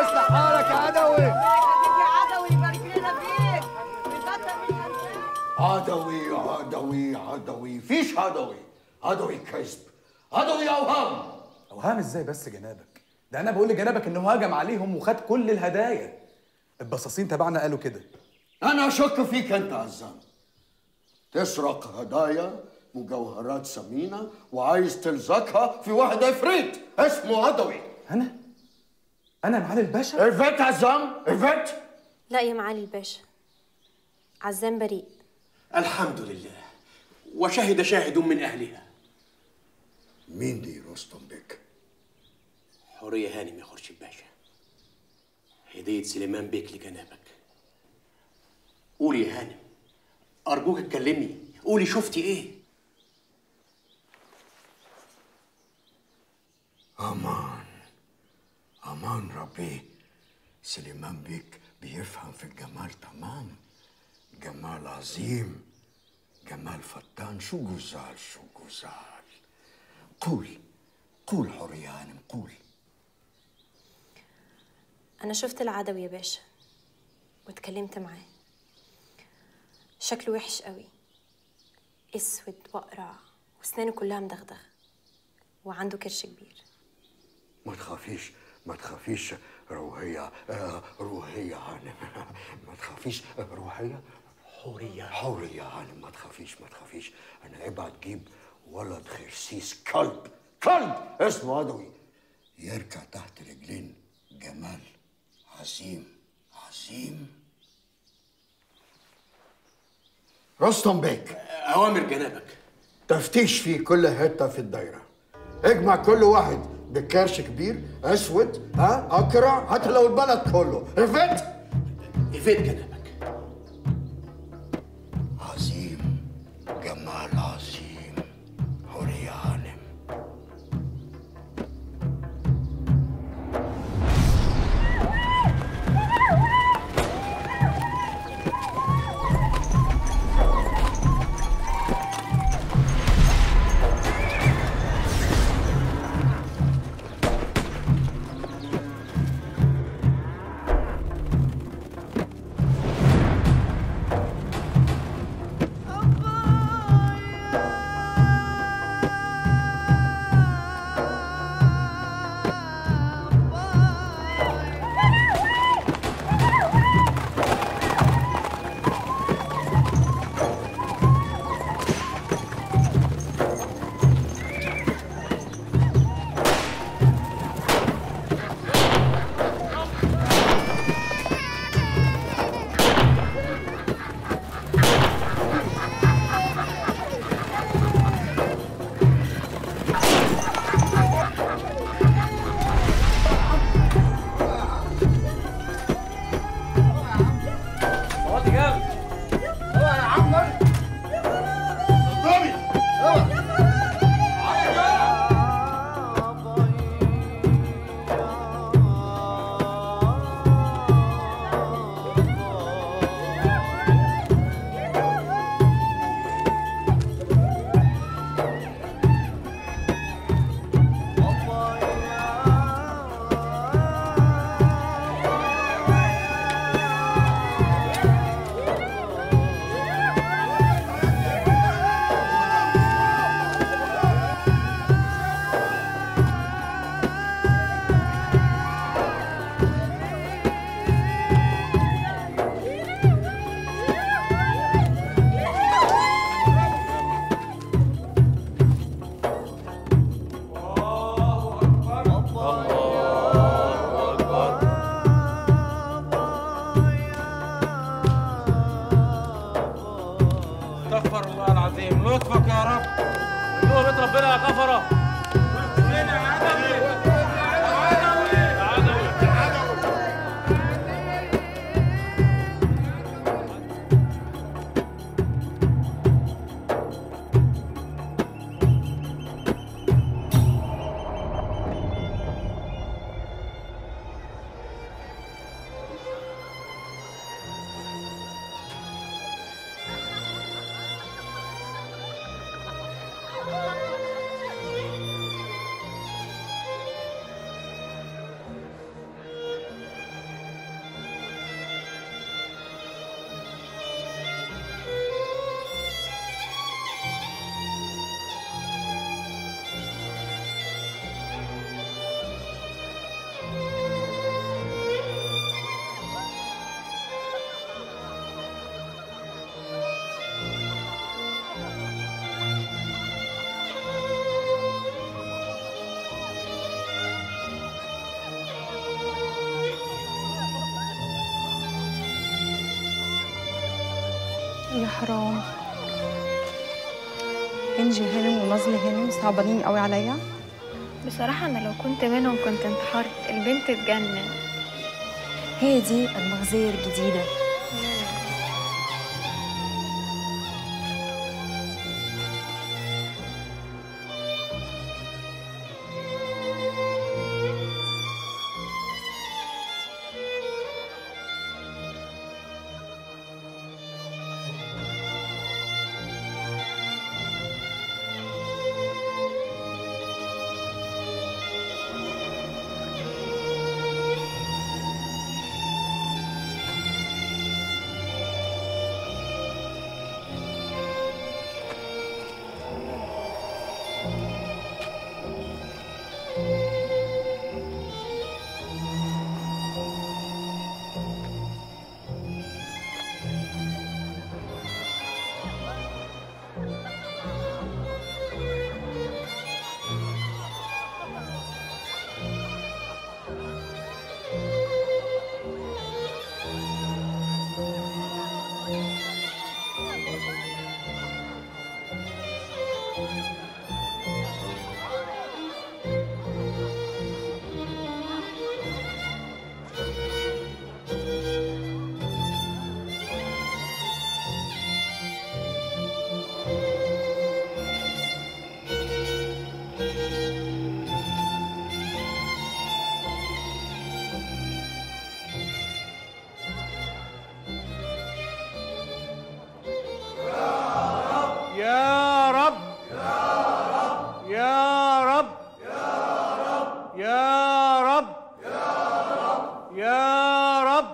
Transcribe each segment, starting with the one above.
يصلح حالك يا عدوي يا عدوي يبارك لنا فيك ويكتر من خيرك عدوي عدوي عدوي فيش عدوي عدوي كذب عدوي اوهام اوهام ازاي بس جنابك ده انا بقول لجنابك انه هاجم عليهم وخد كل الهدايا البصاصين تبعنا قالوا كده انا اشك فيك انت عزام تسرق هدايا مجوهرات ثمينه وعايز تلزقها في واحد عفريت اسمه عدوي انا انا معالي الباشا ايفيت عزام ايفيت لا يا معالي الباشا عزام بريء الحمد لله وشهد شاهد من أهلها مين دي رستم بك حورية هانم يا خورشيد باشا هدية سليمان بيك لجنابك قولي يا هانم أرجوك اتكلمي قولي شفتي إيه امان امان ربي سليمان بيك بيفهم في الجمال تمام جمال عظيم جمال فتان شو جزال شو جزال قول قول حورية هانم قول أنا شفت العدوي يا باشا واتكلمت معاه شكله وحش قوي اسود واقرع واسنانه كلها مدغدغه وعنده كرش كبير ما تخافيش ما تخافيش روحية آه، روحية هانم ما تخافيش آه، روحية حورية حورية هانم ما تخافيش ما تخافيش أنا ابعت جيب ولد خرسيس كلب كلب اسمه عدوي يركع تحت رجلين جمال عظيم عظيم رستم بيك أوامر جنابك تفتيش في كل حتة في الدايرة اجمع كل واحد بكرش كبير اسود ها اقرع حتى لو البلد كله عرفت؟ إيفيت جنابك عظيم جمال عظيم حورية هانم يا حرام انجي هانم ونظمي هانم صعبانين قوي عليا بصراحة أنا لو كنت منهم كنت انتحرت البنت اتجنن هي دي المغزية الجديدة يا رب يا رب يا رب يا رب يا رب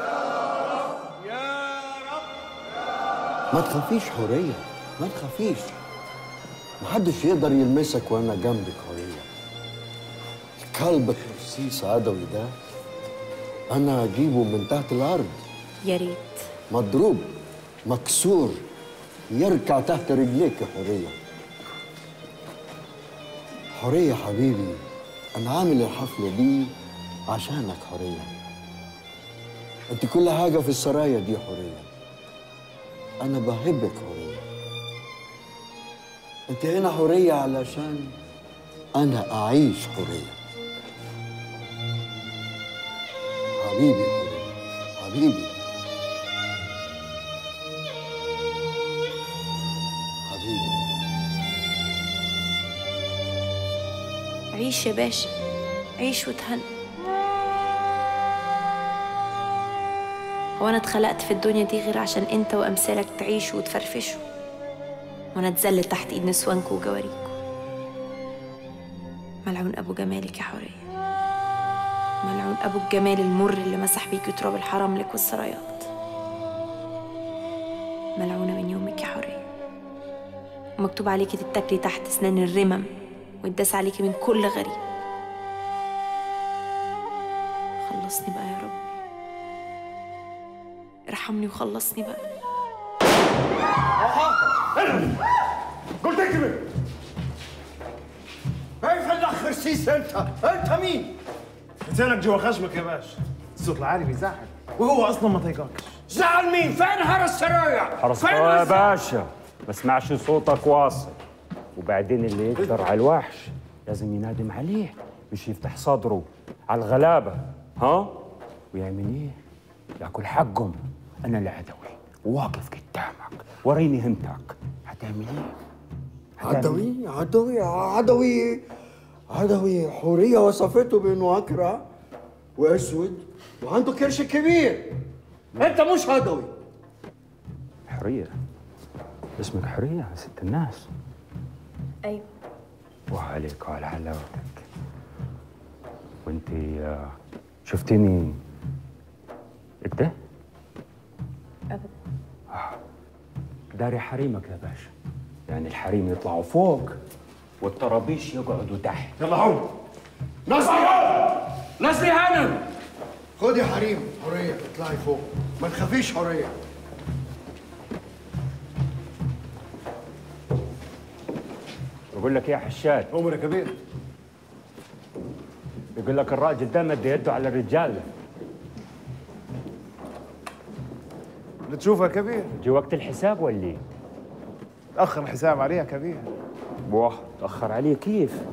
يا رب ما تخافيش حورية ما تخافيش محدش يقدر يلمسك وانا جنبك حورية الكلب الخرسيس عدوي ده انا اجيبه من تحت الارض يا ريت مضروب مكسور يركع تحت رجليك يا حورية حورية حبيبي أنا عامل الحفلة دي عشانك حورية أنت كل حاجة في السرايا دي حورية أنا بحبك حورية أنت هنا حورية علشان أنا أعيش حورية حبيبي حورية حبيبي حبيبي عيش يا باشا عيش وتهنى هو انا اتخلقت في الدنيا دي غير عشان انت وامثالك تعيشوا وتفرفشوا وانا اتذل تحت ايد نسوانكوا وجواريكوا ملعون ابو جمالك يا حوريه ملعون ابو الجمال المر اللي مسح بيكي تراب الحرم لك والسرايات ملعونه من يومك يا حوريه ومكتوب عليكي تتاكلي تحت اسنان الرمم ويتداس عليكي من كل غريب خلصني بقى يا رب ارحمني وخلصني بقى قلت اكمل كيف الاخ خرسيس انت؟ انت مين؟ لسانك جوا خشمك يا باشا الصوت العالي بيزعل وهو اصلا ما طايقكش زعل مين؟ فين هر السرايا؟ حرص فين يا الز- باشا ما اسمعش صوتك واصل وبعدين اللي يقدر على الوحش لازم ينادم عليه مش يفتح صدره على الغلابة ها ويعمل ايه ياكل حقهم انا العدوي واقف قدامك وريني همتك هتعمل ايه هتعمل عدوي عدوي عدوي عدوي حورية وصفته بانه اكرع واسود وعنده كرش كبير انت مش عدوي حرية اسمك حرية يا ست الناس ايوه وعليك وعلى حلاوتك وانت آه، شفتيني كده ابدا داري حريمك يا باشا يعني الحريم يطلعوا فوق والطرابيش يقعدوا تحت يلا هون نصري نصري هانم خد يا حريم حورية اطلعي فوق ما تخافيش حورية بقول لك إيه يا حشاد عمر يا كبير بيقول لك الراجل ده مد يده على الرجال اللي تشوفها كبير جي وقت الحساب ولا ايه؟ تاخر الحساب عليها كبير واه تأخر عليه كيف؟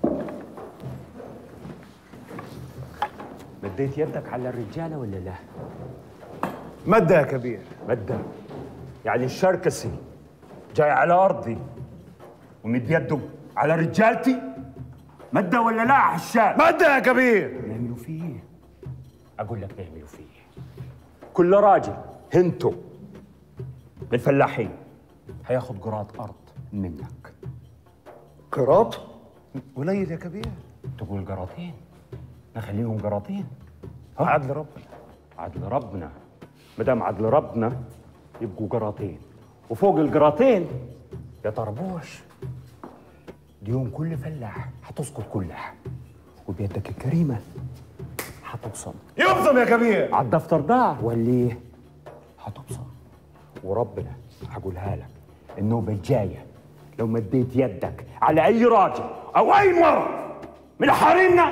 مديت يدك على الرجالة ولا لا؟ مدها كبير مدة يعني الشركسي جاي على أرضي ومد يده على رجالتي مدة ولا لا حشال؟ مدها كبير نعملوا فيه إيه؟ أقول لك نعملوا فيه إيه؟ كل راجل هنتو من الفلاحين هياخد قراط أرض منك قراط قليل يا كبير تقول قراطين نخليهم قراطين عدل ربنا عدل ربنا ما دام عدل ربنا يبقوا قراطين وفوق القراطين يا طربوش ديون كل فلاح هتسقط كلها وبيدك الكريمه هتبصم يبصم يا كبير على الدفتر ده ولا ايه؟ هتبصم وربنا هقولها لك النوبه الجايه لو مديت يدك على اي راجل او اي مرة من حريمنا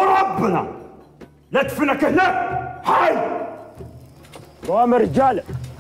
وربنا لا تدفنك هناك حي قوام رجالك